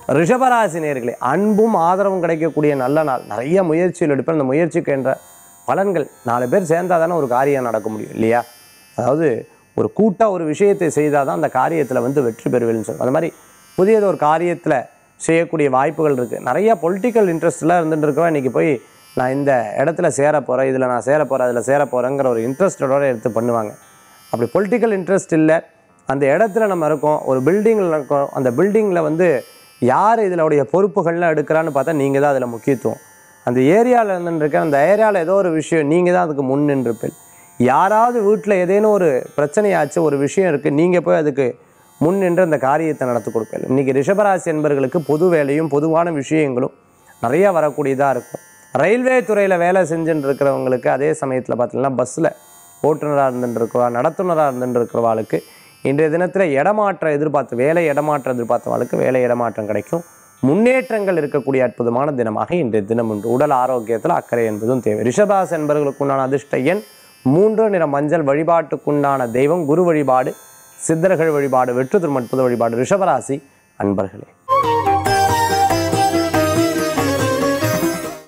ரிஷபராசி நேர்களே அன்பும் ஆதரவும் கிடைக்கக்கூடிய நல்ல நாள் நிறைய முயற்சிகள் எடுப்பேன் அந்த முயற்சிக்கு என்ற பலன்கள் நாலு பேர் சேர்ந்தால் தானே ஒரு காரியம் நடக்க முடியும் இல்லையா அதாவது ஒரு கூட்டாக ஒரு விஷயத்தை செய்தால் தான் அந்த காரியத்தில் வந்து வெற்றி பெறுவேன்னு சொல்லுவோம் அந்த மாதிரி புதியது ஒரு காரியத்தில் செய்யக்கூடிய வாய்ப்புகள் இருக்குது நிறைய பொலிட்டிக்கல் இன்ட்ரெஸ்ட்லாம் இருந்துட்டு இருக்கோம் இன்றைக்கி போய் நான் இந்த இடத்துல சேர போகிறேன் இதில் நான் சேர போகிறேன் அதில் சேர போகிறேங்கிற ஒரு இன்ட்ரெஸ்டோட எடுத்து பண்ணுவாங்க அப்படி பொலிட்டிக்கல் இன்ட்ரெஸ்ட் இல்லை அந்த இடத்துல நம்ம இருக்கோம் ஒரு பில்டிங்கில் இருக்கோம் அந்த பில்டிங்கில் வந்து யார் இதனுடைய பொறுப்புகள்லாம் எடுக்கிறான்னு பார்த்தா நீங்கள் தான் அதில் முக்கியத்துவம் அந்த ஏரியாவில் இருந்துருக்க அந்த ஏரியாவில் ஏதோ ஒரு விஷயம் நீங்கள் தான் அதுக்கு முன் நின்றுப்பீள் யாராவது வீட்டில் ஏதேனும் ஒரு பிரச்சனையாச்சு ஒரு விஷயம் இருக்குது நீங்கள் போய் அதுக்கு முன் நின்று அந்த காரியத்தை நடத்தி கொடுப்பீள் இன்றைக்கி ரிஷபராசி என்பர்களுக்கு பொது வேலையும் பொதுவான விஷயங்களும் நிறையா வரக்கூடியதாக இருக்கும் ரயில்வே துறையில் வேலை செஞ்சுட்டு இருக்கிறவங்களுக்கு அதே சமயத்தில் பார்த்தீங்கன்னா பஸ்ஸில் ஓட்டுநராக இருந்துட்டு இருக்கிறவா நடத்துனராக இருந்துட்டு இருக்கிறவாளுக்கு இன்றைய தினத்தில் இடமாற்றம் எதிர்பார்த்து வேலை இடமாற்றம் எதிர்பார்த்தவாளுக்கு வேலை இடமாற்றம் கிடைக்கும் முன்னேற்றங்கள் இருக்கக்கூடிய அற்புதமான தினமாக இன்றைய தினம் உண்டு உடல் ஆரோக்கியத்தில் அக்கறை என்பதும் தேவை ரிஷபாஸ் என்பவர்களுக்கு உண்டான அதிர்ஷ்ட எண் மூன்று நிற மஞ்சள் வழிபாட்டுக்குண்டான தெய்வம் குரு வழிபாடு சித்தர்கள் வழிபாடு வெற்றி திருமட்புத வழிபாடு ரிஷபராசி அன்பர்களே